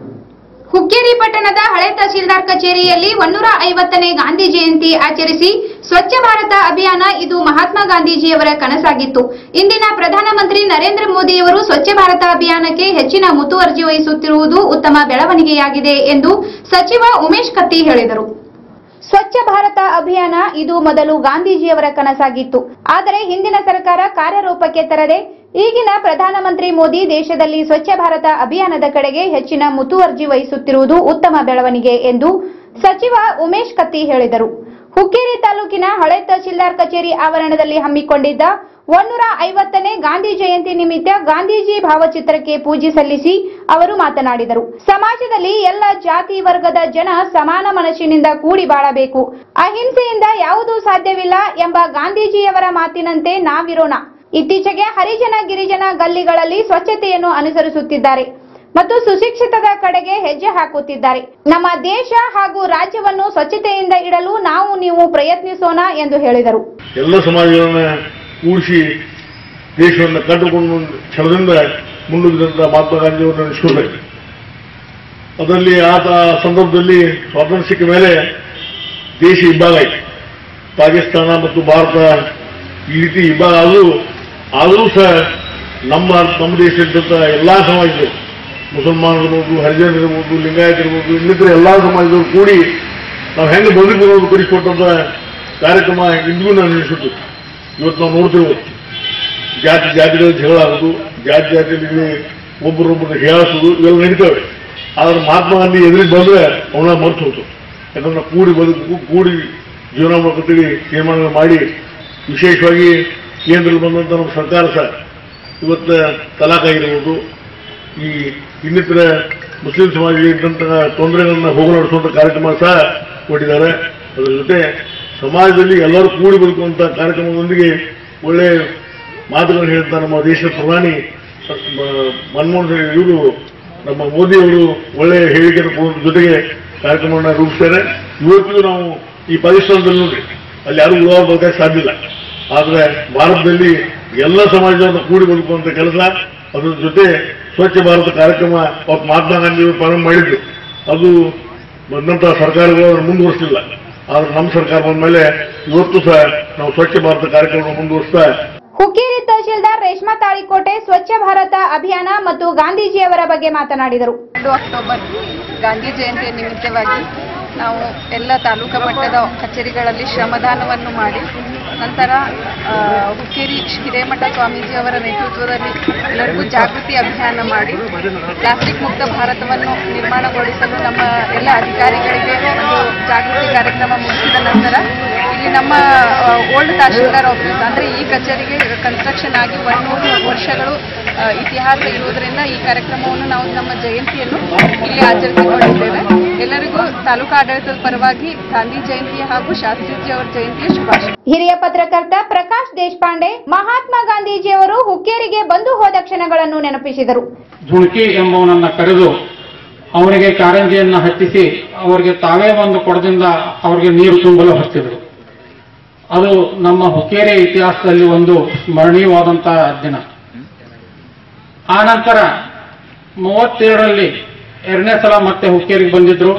ಹುಕ್ಕೇರಿ ಪಟ್ಟಣದ ಹಳೆ ತಹಸೀಲ್ದಾರ್ ಕಚೇರಿಯಲ್ಲಿ ಒನ್ನೂರ ಐವತ್ತನೇ ಗಾಂಧಿ ಜಯಂತಿ ಆಚರಿಸಿ ಸ್ವಚ್ಛ ಭಾರತ ಅಭಿಯಾನ ಇದು ಮಹಾತ್ಮ ಗಾಂಧೀಜಿಯವರ ಕನಸಾಗಿತ್ತು ಇಂದಿನ ಪ್ರಧಾನಮಂತ್ರಿ ನರೇಂದ್ರ ಮೋದಿಯವರು ಸ್ವಚ್ಛ ಭಾರತ ಅಭಿಯಾನಕ್ಕೆ ಹೆಚ್ಚಿನ ಮುತುವರ್ಜಿ ವಹಿಸುತ್ತಿರುವುದು ಉತ್ತಮ ಬೆಳವಣಿಗೆಯಾಗಿದೆ ಎಂದು ಸಚಿವ ಉಮೇಶ್ ಕತ್ತಿ ಹೇಳಿದರು ಸ್ವಚ್ಛ ಭಾರತ ಅಭಿಯಾನ ಇದು ಮೊದಲು ಗಾಂಧೀಜಿಯವರ ಕನಸಾಗಿತ್ತು ಆದರೆ ಹಿಂದಿನ ಸರ್ಕಾರ ಕಾರ್ಯರೂಪಕ್ಕೆ ತರದೆ ಈಗಿನ ಪ್ರಧಾನಮಂತ್ರಿ ಮೋದಿ ದೇಶದಲ್ಲಿ ಸ್ವಚ್ಛ ಭಾರತ ಅಭಿಯಾನದ ಕಡೆಗೆ ಹೆಚ್ಚಿನ ಮುತುವರ್ಜಿ ವಹಿಸುತ್ತಿರುವುದು ಉತ್ತಮ ಬೆಳವಣಿಗೆ ಎಂದು ಸಚಿವ ಉಮೇಶ್ ಕತ್ತಿ ಹೇಳಿದರು ಹುಕ್ಕೇರಿ ತಾಲೂಕಿನ ಹಳೆ ತಹಶೀಲ್ದಾರ್ ಕಚೇರಿ ಆವರಣದಲ್ಲಿ ಹಮ್ಮಿಕೊಂಡಿದ್ದ ಒನ್ನೂರ ಐವತ್ತನೇ ಗಾಂಧಿ ಜಯಂತಿ ನಿಮಿತ್ತ ಗಾಂಧೀಜಿ ಭಾವಚಿತ್ರಕ್ಕೆ ಪೂಜೆ ಸಲ್ಲಿಸಿ ಅವರು ಮಾತನಾಡಿದರು ಸಮಾಜದಲ್ಲಿ ಎಲ್ಲ ಜಾತಿ ವರ್ಗದ ಜನ ಸಮಾನ ಮನಸ್ಸಿನಿಂದ ಕೂಡಿ ಬಾಳಬೇಕು ಅಹಿಂಸೆಯಿಂದ ಯಾವುದೂ ಸಾಧ್ಯವಿಲ್ಲ ಎಂಬ ಗಾಂಧೀಜಿಯವರ ಮಾತಿನಂತೆ ನಾವಿರೋಣ ಇತ್ತೀಚೆಗೆ ಹರಿಜನ ಗಿರಿಜನ ಗಲ್ಲಿಗಳಲ್ಲಿ ಸ್ವಚ್ಛತೆಯನ್ನು ಅನುಸರಿಸುತ್ತಿದ್ದಾರೆ ಮತ್ತು ಸುಶಿಕ್ಷಿತದ ಕಡೆಗೆ ಹೆಜ್ಜೆ ಹಾಕುತ್ತಿದ್ದಾರೆ ನಮ್ಮ ದೇಶ ಹಾಗೂ ರಾಜ್ಯವನ್ನು ಸ್ವಚ್ಛತೆಯಿಂದ ಇಡಲು ನಾವು ನೀವು ಪ್ರಯತ್ನಿಸೋಣ ಎಂದು ಹೇಳಿದರು ಎಲ್ಲ ಸಮಾಜಗಳನ್ನ ಕೂಡಿಸಿ ದೇಶವನ್ನು ಕಂಡುಕೊಂಡು ಕ್ಷಣದಿಂದ ಮುನ್ನುಗ್ಗಿದಂತ ಮಹಾತ್ಮ ಗಾಂಧಿಯವರನ್ನು ನೆನೆಸ್ಕೊಳ್ಬೇಕು ಅದರಲ್ಲಿ ಆತ ಸಂದರ್ಭದಲ್ಲಿ ಸ್ವಾತಂತ್ರ್ಯ ಸಿಕ್ಕ ಮೇಲೆ ದೇಶ ಇಬ್ಬಾಗ ಆಯ್ತು ಪಾಕಿಸ್ತಾನ ಮತ್ತು ಭಾರತ ಈ ರೀತಿ ಇಬ್ಬಾಗ ಆದರೂ ಆದರೂ ಸಹ ನಮ್ಮ ನಮ್ಮ ದೇಶದಂತ ಎಲ್ಲಾ ಸಮಾಜಗಳು ಮುಸಲ್ಮಾನರಿರ್ಬೋದು ಹರಿಜನರಿರ್ಬೋದು ಲಿಂಗಾಯತರಿರ್ಬೋದು ಇನ್ನಿತರ ಎಲ್ಲಾ ಸಮಾಜದವರು ಕೂಡಿ ನಾವು ಹೆಂಗೆ ಬದುಕಬಹುದು ಕಲಿಸಿಕೊಟ್ಟಂತ ಕಾರ್ಯಕ್ರಮ ಇಂದಿಗೂ ನಾನು ನೆನೆಸುತ್ತೆ ಇವತ್ತು ನಾವು ನೋಡ್ತೇವೆ ಜಾತಿ ಜಾತಿಗಳ ಜಗಳ ಆಗೋದು ಜಾತಿ ಜಾತಿಯಲ್ಲಿ ಒಬ್ಬರೊಬ್ಬರನ್ನ ಹೇಳಿಸೋದು ಇವೆಲ್ಲ ನಡೀತವೆ ಆದ್ರೆ ಮಹಾತ್ಮ ಗಾಂಧಿ ಎದುರಿಗೆ ಬಂದ್ರೆ ಅವನ್ನ ಮರ್ತು ಹೋಯ್ತು ಯಾಕಂದ್ರೆ ಕೂಡಿ ಬದುಕು ಕೂಡಿ ಜೀವನ ಮಾಡ್ಕೊತೀವಿ ತೀರ್ಮಾನ ಮಾಡಿ ವಿಶೇಷವಾಗಿ ಕೇಂದ್ರದಲ್ಲಿ ಬಂದಂತ ನಮ್ಮ ಸರ್ಕಾರ ಸಹ ಇವತ್ತು ತಲಾಖ್ ಆಗಿರ್ಬೋದು ಈ ಇನ್ನಿತರ ಮುಸ್ಲಿಂ ಸಮಾಜಕ್ಕೆ ಇದ್ದಂತಹ ತೊಂದರೆಗಳನ್ನ ಹೋಗಲಾಡಿಸುವಂತ ಕಾರ್ಯಕ್ರಮ ಸಹ ಕೊಟ್ಟಿದ್ದಾರೆ ಅದರ ಜೊತೆ ಸಮಾಜದಲ್ಲಿ ಎಲ್ಲರೂ ಕೂಡಿ ಬದುಕುವಂತ ಕಾರ್ಯಕ್ರಮದೊಂದಿಗೆ ಒಳ್ಳೆ ಮಾತುಗಳನ್ನು ಹೇಳ್ತಾ ನಮ್ಮ ದೇಶದ ಪ್ರಧಾನಿ ಮ- ಮನಮೋಹನ್ ಸಿಂಗ್ ಇವರು ನಮ್ಮ ಮೋದಿ ಅವರು ಒಳ್ಳೆ ಹೇಳಿಕೆಯನ್ನು ಕೊಡೋದ್ರ ಜೊತೆಗೆ ಕಾರ್ಯಕ್ರಮವನ್ನು ರೂಪಿಸ್ತಾರೆ ಇವತ್ತಿಗೂ ನಾವು ಈ ಪಾಕಿಸ್ತಾನದಲ್ಲಿ ನೋಡ್ರಿ ಅಲ್ಲಿ ಯಾರು ಉಳವ ಬದುಕಕ್ಕೆ ಸಾಧ್ಯ ಇಲ್ಲ ಆದ್ರೆ ಭಾರತದಲ್ಲಿ ಎಲ್ಲ ಸಮಾಜವನ್ನು ಕೂಡಿ ಬದುಕುವಂತ ಕೆಲಸ ಅದರ ಜೊತೆ ಸ್ವಚ್ಛ ಭಾರತ ಕಾರ್ಯಕ್ರಮ ಅವತ್ತು ಮಹಾತ್ಮ ಗಾಂಧಿ ಅವರು ಪ್ರಾರಂಭ ಮಾಡಿದ್ರು ಅದು ಬಂದಂತಹ ಸರ್ಕಾರಗಳು ಅದನ್ನು ಮುಂದುವರಿಸಲಿಲ್ಲ ಆದ್ರೆ ನಮ್ಮ ಸರ್ಕಾರ ಬಂದ ಮೇಲೆ ಇವತ್ತು ಸಹ ನಾವು ಸ್ವಚ್ಛ ಭಾರತ ಕಾರ್ಯಕ್ರಮ ಮುಂದುವರಿಸ್ತಾ ಹುಕ್ಕೇರಿ ತಹಶೀಲ್ದಾರ್ ರೇಷ್ಮಾ ತಾಳಿಕೋಟೆ ಸ್ವಚ್ಛ ಭಾರತ ಅಭಿಯಾನ ಮತ್ತು ಗಾಂಧೀಜಿಯವರ ಬಗ್ಗೆ ಮಾತನಾಡಿದರು ಎರಡು ಅಕ್ಟೋಬರ್ ಗಾಂಧಿ ಜಯಂತಿಯ ನಿಮಿತ್ತವಾಗಿ ನಾವು ಎಲ್ಲ ತಾಲೂಕಾ ಮಟ್ಟದ ಕಚೇರಿಗಳಲ್ಲಿ ಶ್ರಮದಾನವನ್ನು ಮಾಡಿ ನಂತರ ಆ, ಹುಕ್ಕೇರಿ ಹಿರೇಮಠ ಸ್ವಾಮೀಜಿಯವರ ನೇತೃತ್ವದಲ್ಲಿ ಎಲ್ಲರಿಗೂ ಜಾಗೃತಿ ಅಭಿಯಾನ ಮಾಡಿ ಪ್ಲಾಸ್ಟಿಕ್ ಮುಕ್ತ ಭಾರತವನ್ನು ನಿರ್ಮಾಣಗೊಳಿಸಲು ನಮ್ಮ ಎಲ್ಲ ಅಧಿಕಾರಿಗಳಿಗೆ ಒಂದು ಜಾಗೃತಿ ಕಾರ್ಯಕ್ರಮ ಮುಗಿಸಿದ ನಂತರ ಇಲ್ಲಿ ನಮ್ಮ ಓಲ್ಡ್ ತಹಶೀಲ್ದಾರ್ ಆಫೀಸ್ ಅಂದರೆ ಈ ಕಚೇರಿಗೆ ಕನ್ಸ್ಟ್ರಕ್ಷನ್ ಆಗಿ ಒಂದೂರು ವರ್ಷಗಳು ಆ, ಇತಿಹಾಸ ಇರುವುದರಿಂದ ಈ ಕಾರ್ಯಕ್ರಮವನ್ನು ನಾವು ನಮ್ಮ ಜಯಂತಿಯನ್ನು ಇಲ್ಲಿ ಆಚರಿಸಿಕೊಂಡಿದ್ದೇವೆ ಎಲ್ಲರಿಗೂ ತಾಲೂಕಾ ಆಡಳಿತದ ಪರವಾಗಿ ಗಾಂಧಿ ಜಯಂತಿ ಹಾಗೂ ಶಾಸ್ತ್ರೀಜಿ ಅವರ ಜಯಂತಿಯ ಶುಭಾಶಯ ಹಿರಿಯ ಪತ್ರಕರ್ತ ಪ್ರಕಾಶ್ ದೇಶಪಾಂಡೆ ಮಹಾತ್ಮ ಗಾಂಧೀಜಿಯವರು ಹುಕ್ಕೇರಿಗೆ ಬಂದು ಹೋದ ಕ್ಷಣಗಳನ್ನು ನೆನಪಿಸಿದರು ಜುಣಕಿ ಎಂಬವನನ್ನ ಕರೆದು ಅವನಿಗೆ ಕಾರಂಜಿಯನ್ನ ಹಚ್ಚಿಸಿ ಅವರಿಗೆ ತಾವೇ ಒಂದು ಕೊಡದಿಂದ ಅವರಿಗೆ ನೀರು ತುಂಬಲು ಹಚ್ಚಿದರು ಅದು ನಮ್ಮ ಹುಕ್ಕೇರಿಯ ಇತಿಹಾಸದಲ್ಲಿ ಒಂದು ಸ್ಮರಣೀಯವಾದಂತಹ ದಿನ ಆ ನಂತರ ಮೂವತ್ತೇಳರಲ್ಲಿ ಎರಡನೇ ಸಲ ಮತ್ತೆ ಹುಕ್ಕೇರಿಗೆ ಬಂದಿದ್ರು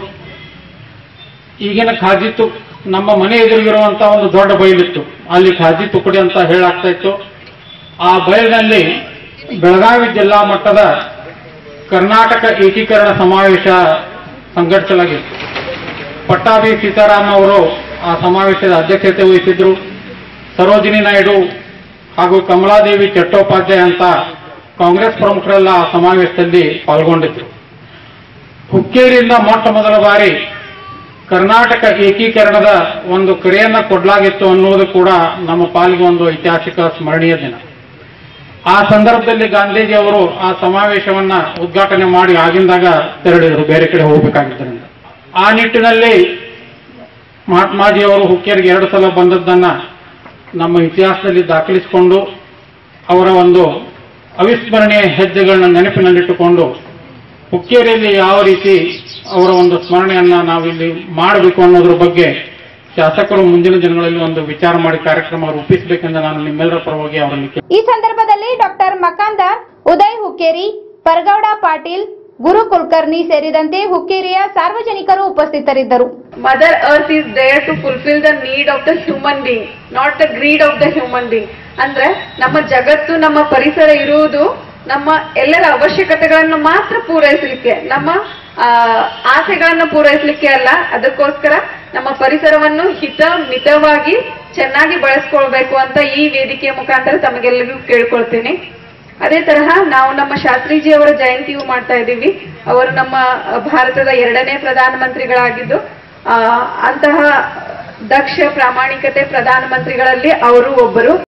ಈಗಿನ ಖಾಜಿ ತು ನಮ್ಮ ಮನೆ ಎದುರಿಗಿರುವಂತಹ ಒಂದು ದೊಡ್ಡ ಬಯಲಿತ್ತು ಅಲ್ಲಿ ಖಾಜಿ ತುಕಡಿ ಅಂತ ಹೇಳಾಗ್ತಾ ಇತ್ತು ಆ ಬಯಲಿನಲ್ಲಿ ಬೆಳಗಾವಿ ಜಿಲ್ಲಾ ಮಟ್ಟದ ಕರ್ನಾಟಕ ಏಕೀಕರಣ ಸಮಾವೇಶ ಸಂಘಟಿಸಲಾಗಿತ್ತು ಪಟ್ಟಾಭಿ ಸೀತಾರಾಮ್ ಅವರು ಆ ಸಮಾವೇಶದ ಅಧ್ಯಕ್ಷತೆ ವಹಿಸಿದ್ರು ಸರೋಜಿನಿ ನಾಯ್ಡು ಹಾಗೂ ಕಮಲಾದೇವಿ ಚಟ್ಟೋಪಾಧ್ಯಾಯ ಅಂತ ಕಾಂಗ್ರೆಸ್ ಪ್ರಮುಖರೆಲ್ಲ ಆ ಸಮಾವೇಶದಲ್ಲಿ ಪಾಲ್ಗೊಂಡಿದ್ರು ಹುಕ್ಕೇರಿಯಿಂದ ಮೊಟ್ಟ ಮೊದಲ ಬಾರಿ ಕರ್ನಾಟಕ ಏಕೀಕರಣದ ಒಂದು ಕರೆಯನ್ನ ಕೊಡಲಾಗಿತ್ತು ಅನ್ನುವುದು ಕೂಡ ನಮ್ಮ ಪಾಲಿಗೆ ಒಂದು ಐತಿಹಾಸಿಕ ಸ್ಮರಣೀಯ ದಿನ ಆ ಸಂದರ್ಭದಲ್ಲಿ ಗಾಂಧೀಜಿ ಅವರು ಆ ಸಮಾವೇಶವನ್ನ ಉದ್ಘಾಟನೆ ಮಾಡಿ ಆಗಿಂದಾಗ ತೆರಳಿದರು ಬೇರೆ ಕಡೆ ಹೋಗಬೇಕಾಗಿದ್ದರಿಂದ ಆ ನಿಟ್ಟಿನಲ್ಲಿ ಮಹಾತ್ಮಾಜಿ ಅವರು ಹುಕ್ಕೇರಿಗೆ ಎರಡು ಸಲ ಬಂದದ್ದನ್ನ ನಮ್ಮ ಇತಿಹಾಸದಲ್ಲಿ ದಾಖಲಿಸಿಕೊಂಡು ಅವರ ಒಂದು ಅವಿಸ್ಮರಣೀಯ ಹೆಜ್ಜೆಗಳನ್ನ ನೆನಪಿನಲ್ಲಿಟ್ಟುಕೊಂಡು ಹುಕ್ಕೇರಿಯಲ್ಲಿ ಯಾವ ರೀತಿ ಅವರ ಒಂದು ಸ್ಮರಣೆಯನ್ನ ನಾವಿಲ್ಲಿ ಮಾಡಬೇಕು ಅನ್ನೋದ್ರ ಬಗ್ಗೆ ಶಾಸಕರು ಮುಂದಿನ ದಿನಗಳಲ್ಲಿ ಒಂದು ವಿಚಾರ ಮಾಡಿ ಕಾರ್ಯಕ್ರಮ ರೂಪಿಸಬೇಕೆಂದು ನಾನು ನಿಮ್ಮೆಲ್ಲರ ಪರವಾಗಿ ಅವರಲ್ಲಿ ಈ ಸಂದರ್ಭದಲ್ಲಿ ಡಾಕ್ಟರ್ ಮಕಾಂದಾರ್ ಉದಯ್ ಹುಕ್ಕೇರಿ ಪರಗೌಡ ಪಾಟೀಲ್ ಗುರು ಕುಲಕರ್ಣಿ ಸೇರಿದಂತೆ ಹುಕ್ಕೇರಿಯ ಸಾರ್ವಜನಿಕರು ಉಪಸ್ಥಿತರಿದ್ದರು Mother Earth is there to fulfill the need of the human being, not the greed of the human being. ಅಂದ್ರೆ ನಮ್ಮ ಜಗತ್ತು ನಮ್ಮ ಪರಿಸರ ಇರುವುದು ನಮ್ಮ ಎಲ್ಲರ ಅವಶ್ಯಕತೆಗಳನ್ನು ಮಾತ್ರ ಪೂರೈಸಲಿಕ್ಕೆ ನಮ್ಮ ಆ, ಆಸೆಗಳನ್ನು ಪೂರೈಸಲಿಕ್ಕೆ ಅಲ್ಲ ಅದಕ್ಕೋಸ್ಕರ ನಮ್ಮ ಪರಿಸರವನ್ನು ಹಿತ ಮಿತವಾಗಿ ಚೆನ್ನಾಗಿ ಬಳಸ್ಕೊಳ್ಬೇಕು ಅಂತ ಈ ವೇದಿಕೆಯ ಮುಖಾಂತರ ತಮಗೆಲ್ಲರಿಗೂ ಕೇಳ್ಕೊಳ್ತೀನಿ ಅದೇ ತರಹ ನಾವು ನಮ್ಮ ಶಾಸ್ತ್ರೀಜಿ ಅವರ ಜಯಂತಿಯು ಮಾಡ್ತಾ ಇದ್ದೀವಿ ಅವರು ನಮ್ಮ ಅ, ಭಾರತದ ಎರಡನೇ ಪ್ರಧಾನಮಂತ್ರಿಗಳಾಗಿದ್ದು ಆ, ಅಂತಹ ದಕ್ಷ ಪ್ರಾಮಾಣಿಕತೆ ಪ್ರಧಾನಮಂತ್ರಿಗಳಲ್ಲಿ ಅವರು ಒಬ್ಬರು